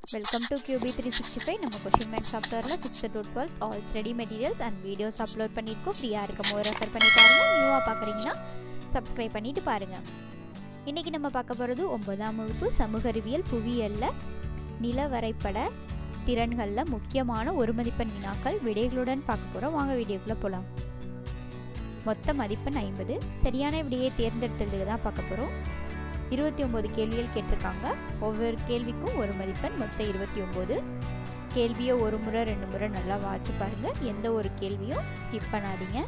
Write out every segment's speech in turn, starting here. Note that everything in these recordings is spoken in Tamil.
welcome to QB three sixty five நம்ம கொஷின் மேக் சாஃப்ட்வேரில் sixth to twelfth all study materials and videos upload பண்ணியிருக்கோம் ஃப்ரீயாக இருக்கும் போது ரெஃபர் பண்ணி பாருங்கள் நியூவாக பார்க்குறீங்கன்னா சப்ஸ்கிரைப் பண்ணிவிட்டு பாருங்கள் இன்றைக்கி நம்ம பார்க்க போகிறது ஒன்பதாம் வகுப்பு சமூக அறிவியல் புவியியலில் நில வரைபட திறன்களில் முக்கியமான ஒரு மதிப்பெண் வினாக்கள் விடைகளுடன் பார்க்க போகிறோம் வாங்க வீடியோக்குள்ளே போகலாம் மொத்த மதிப்பெண் ஐம்பது சரியான விடையை தேர்ந்தெடுத்ததுக்கு தான் பார்க்க போகிறோம் இருபத்தி ஒம்பது கேள்விகள் கேட்டிருக்காங்க ஒவ்வொரு கேள்விக்கும் ஒரு மதிப்பெண் மொத்தம் இருபத்தி ஒம்பது கேள்வியை ஒரு முறை ரெண்டு முறை நல்லா வாட்சி பாருங்கள் எந்த ஒரு கேள்வியும் ஸ்கிப் பண்ணாதீங்க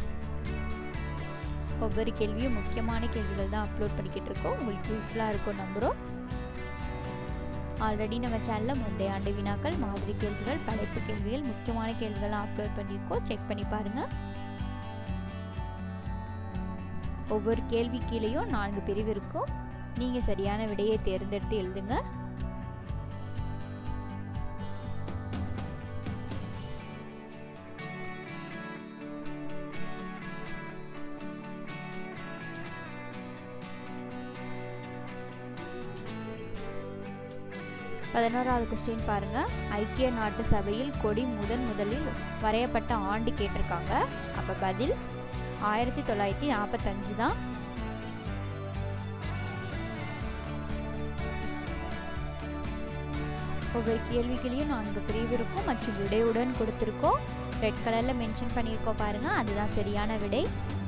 ஒவ்வொரு கேள்வியும் முக்கியமான கேள்விகள் தான் அப்லோட் பண்ணிக்கிட்டு இருக்கோம் உங்களுக்கு யூஸ்ஃபுல்லாக இருக்கும் நம்புகிறோம் ஆல்ரெடி நம்ம சேனலில் முந்தைய ஆண்டு வினாக்கள் மாதிரி கேள்விகள் படைப்பு கேள்விகள் முக்கியமான கேள்விகள்லாம் அப்லோட் பண்ணியிருக்கோம் செக் பண்ணி பாருங்கள் ஒவ்வொரு கேள்வி கீழேயும் நான்கு பிரிவு இருக்கும் நீங்கள் சரியான விடையை தேர்ந்தெடுத்து எழுதுங்க பதினோராவது கொஸ்டின் பாருங்க ஐக்கிய நாட்டு சபையில் கொடி முதன் முதலில் வரையப்பட்ட ஆண்டு கேட்டிருக்காங்க அப்போ பதில் ஆயிரத்தி தொள்ளாயிரத்தி நாற்பத்தஞ்சு தான் ஒவ்வொரு கேள்விகளையும் நான்கு பிரிவு இருக்கும் மற்றும் விடையுடன் கொடுத்துருக்கோம் ரெட் கலரில் மென்ஷன் பண்ணியிருக்கோம் பாருங்க அதுதான் சரியான விடை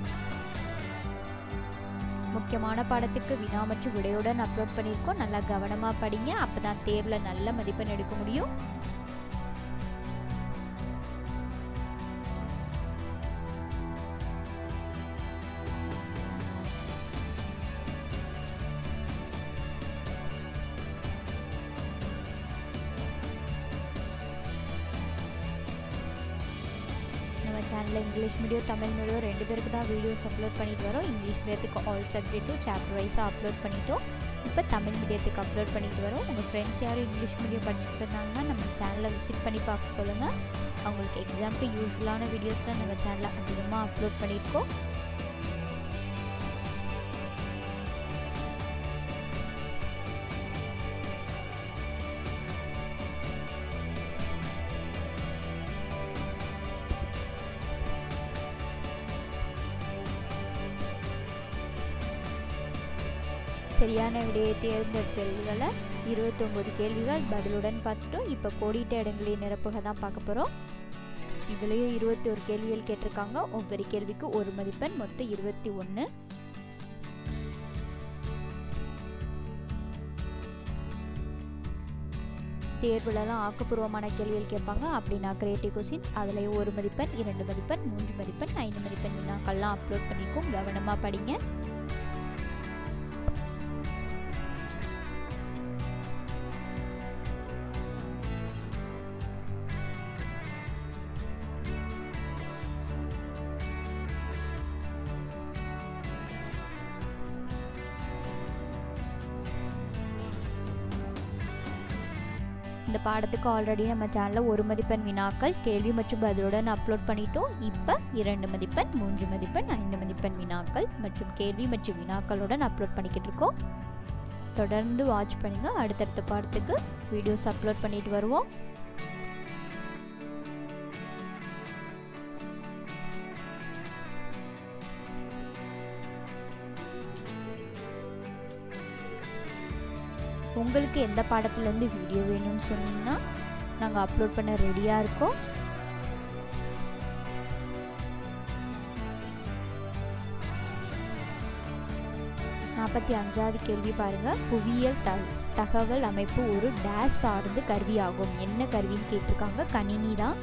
முக்கியமான பாடத்துக்கு வினா மற்றும் விடையுடன் அப்லோட் பண்ணியிருக்கோம் நல்லா கவனமாக படிங்க அப்போ தான் தேர்வில் நல்ல மதிப்பெண் எடுக்க முடியும் நம்ம சேனலில் இங்கிலீஷ் மீடியம் தமிழ் மீடியம் ரெண்டு பேருக்கு தான் வீடியோஸ் அப்லோட் பண்ணிட்டு வரோம் இங்கிலீஷ் மீடியத்துக்கு ஆல் சப்ஜெக்ட்டும் சாப்டர் வைஸாக அப்லோட் பண்ணிட்டோம் இப்போ தமிழ் மீடியத்துக்கு அப்லோட் பண்ணிட்டு வரோம் உங்கள் ஃப்ரெண்ட்ஸ் யாரும் இங்கிலீஷ் மீடியம் படிச்சுட்டு இருந்தாங்கன்னா நம்ம சேனலை விசிட் பண்ணி பார்க்க சொல்லுங்கள் அவங்களுக்கு எக்ஸாமுக்கு யூஸ்ஃபுல்லான வீடியோஸ்லாம் நம்ம சேனலில் அதிகமாக அப்லோட் பண்ணியிருக்கோம் சரியான விடையை தேர்ந்தெடுத்தல்களை இருபத்தொம்போது கேள்விகள் பதிலுடன் பார்த்துட்டோம் இப்போ கோடிட்ட இடங்களை நிரப்புக தான் பார்க்க போகிறோம் இதுலேயும் இருபத்தி ஒரு கேள்விகள் கேட்டிருக்காங்க ஒவ்வொரு கேள்விக்கு ஒரு மதிப்பெண் மொத்தம் இருபத்தி ஒன்று தேர்வுலலாம் ஆக்கப்பூர்வமான கேள்விகள் கேட்பாங்க அப்படின்னா கிரியேட்டிவ் கொஸ்டின்ஸ் அதுலேயும் ஒரு மதிப்பெண் இரண்டு மதிப்பெண் மூன்று மதிப்பெண் ஐந்து மதிப்பெண் வினாக்கள்லாம் அப்லோட் பண்ணிக்கும் கவனமாக படிங்க இந்த பாடத்துக்கு ஆல்ரெடி நம்ம சேனலில் ஒரு மதிப்பெண் வினாக்கள் கேள்வி மற்றும் பதிலுடன் அப்லோட் பண்ணிட்டோம் இப்போ இரண்டு மதிப்பெண் மூன்று மதிப்பெண் ஐந்து மதிப்பெண் வினாக்கள் மற்றும் கேள்வி மற்றும் வினாக்களுடன் அப்லோட் பண்ணிக்கிட்டு இருக்கோம் தொடர்ந்து வாட்ச் பண்ணுங்கள் அடுத்தடுத்த பாடத்துக்கு வீடியோஸ் அப்லோட் பண்ணிட்டு வருவோம் உங்களுக்கு எந்த பாடத்துலேருந்து வீடியோ வேணும்னு சொன்னீங்கன்னா நாங்கள் அப்லோட் பண்ண ரெடியாக இருக்கோம் நாற்பத்தி அஞ்சாவது கேள்வி பாருங்கள் புவியியல் த தகவல் அமைப்பு ஒரு டேஷ் சார்ந்து கருவியாகும் என்ன கருவின்னு கேட்டிருக்காங்க கணினி தான்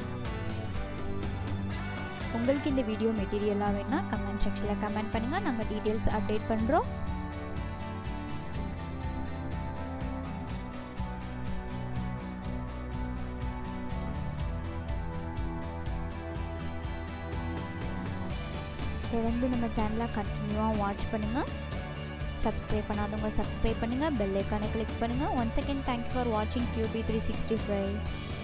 உங்களுக்கு இந்த வீடியோ மெட்டீரியலாக வேணா கமெண்ட் செக்ஷனில் கமெண்ட் பண்ணுங்கள் நாங்கள் டீட்டெயில்ஸ் அப்டேட் பண்ணுறோம் தொடர்ந்து நம்ம சேனலை கண்டினியூவாக வாட்ச் பண்ணுங்கள் சப்ஸ்கிரைப் பண்ணாதவங்க சப்ஸ்கிரைப் பண்ணுங்கள் பெல் ஐக்கானை கிளிக் பண்ணுங்கள் ஒன் செகண்ட் தேங்க்யூ ஃபார் வாட்சிங் கியூபி த்ரீ சிக்ஸ்டி ஃபைவ்